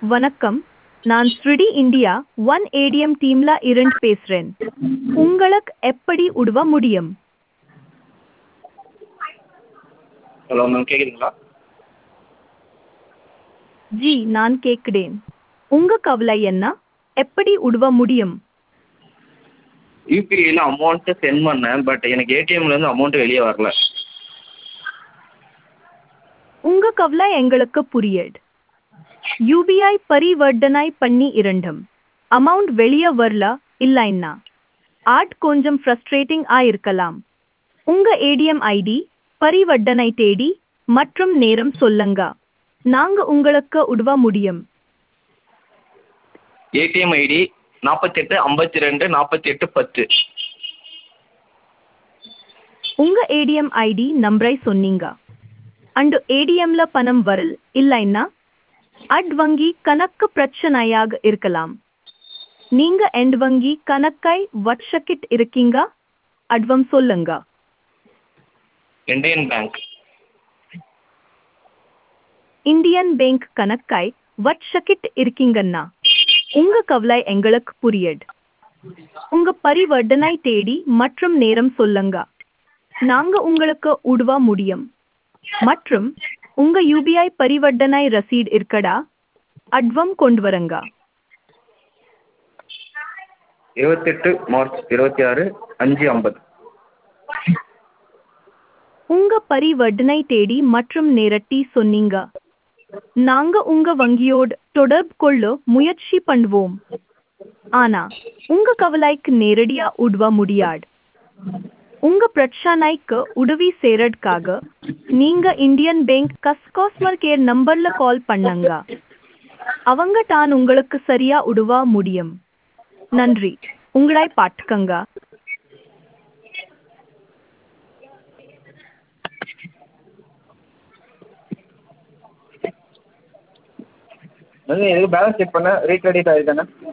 வணக்கம் நான் ஸ்ருடி இந்தியா ஒன் ஏடிஎம் டீம்ல இருந்து பேசுறேன் உங்களுக்கு எப்படி உதவ முடியும் ஹலோ மேம் கேட்குதுங்களா ஜி நான் கேட்கிறேன் உங்க கவலை என்ன எப்படி உதவ முடியும் யூபிஐயில் அமௌண்ட்டு சென்ட் பண்ணேன் பட் எனக்கு ஏடிஎம்லேருந்து அமௌண்ட்டு வெளியே வரல உங்க கவலை எங்களுக்கு புரியுது யூபிஐ பரிவர்த்தனை பண்ணி இரண்டும் அமௌண்ட் வெளியே வரல இல்லைன்னா ஆட் கொஞ்சம் ஃப்ரஸ்ட்ரேட்டிங் ஆயிருக்கலாம் உங்க ஏடிஎம் ஐடி பரிவர்த்தனை தேதி மற்றும் நேரம் சொல்லுங்க நாங்க உங்களுக்கு உதவ முடியும் ஏடிஎம் ஐடி நாற்பத்தெட்டு ஐம்பத்தி ரெண்டு நாற்பத்தி எட்டு பத்து உங்க ஏடிஎம் ஐடி நம்பரை சொன்னீங்க அண்டு ஏடிஎம்ல பணம் வரல் இல்லைன்னா அட் வங்கி கணக்கு பிரச்சனையாக இருக்கலாம் நீங்க எண்ட் வங்கி கணக்கை வட்சக்கிட் இருக்கீங்க அட்வம் சொல்லுங்க இண்டியன் பேங்க் இந்தியன் பேங்க் கணக்கை வட்சக்கிட் இருக்கீங்கன்னா உங்க கவலை எங்களுக்கு புரியுது உங்க பரிவர்த்தனை தேதி மற்றும் நேரம் சொல்லுங்க நாங்க உங்களுக்கு உதவ முடியும் மற்றும் உங்க யூபிஐ பரிவர்த்தனை ரசீட் இருக்கடா அட்வம் கொண்டு வரங்க இருபத்தெட்டு மார்ச் இருபத்தி ஆறு அஞ்சு ஐம்பது உங்க பரிவர்த்தனை தேதி மற்றும் நேரட்டி சொன்னீங்க நாங்க உங்க வங்கியோடு தொடர்பு கொள்ள முயற்சி பண்ணுவோம் ஆனா உங்க கவலைக்கு நேரடியா உதவ முடியாது உங்க பிரச்சனைக்கு உதவி செய்யறதுக்காக நீங்க இந்தியன் பேங்க் கஸ்டமர் கேர் நம்பர்ல கால் பண்ணுங்க அவங்க தான் உங்களுக்கு சரியா உதவ முடியும் நன்றி உங்களை பாட்டுக்கங்க வந்து எதுக்கு பேலன்ஸ் செக் பண்ண ரீக்ரெடிட் ஆகிருக்கானே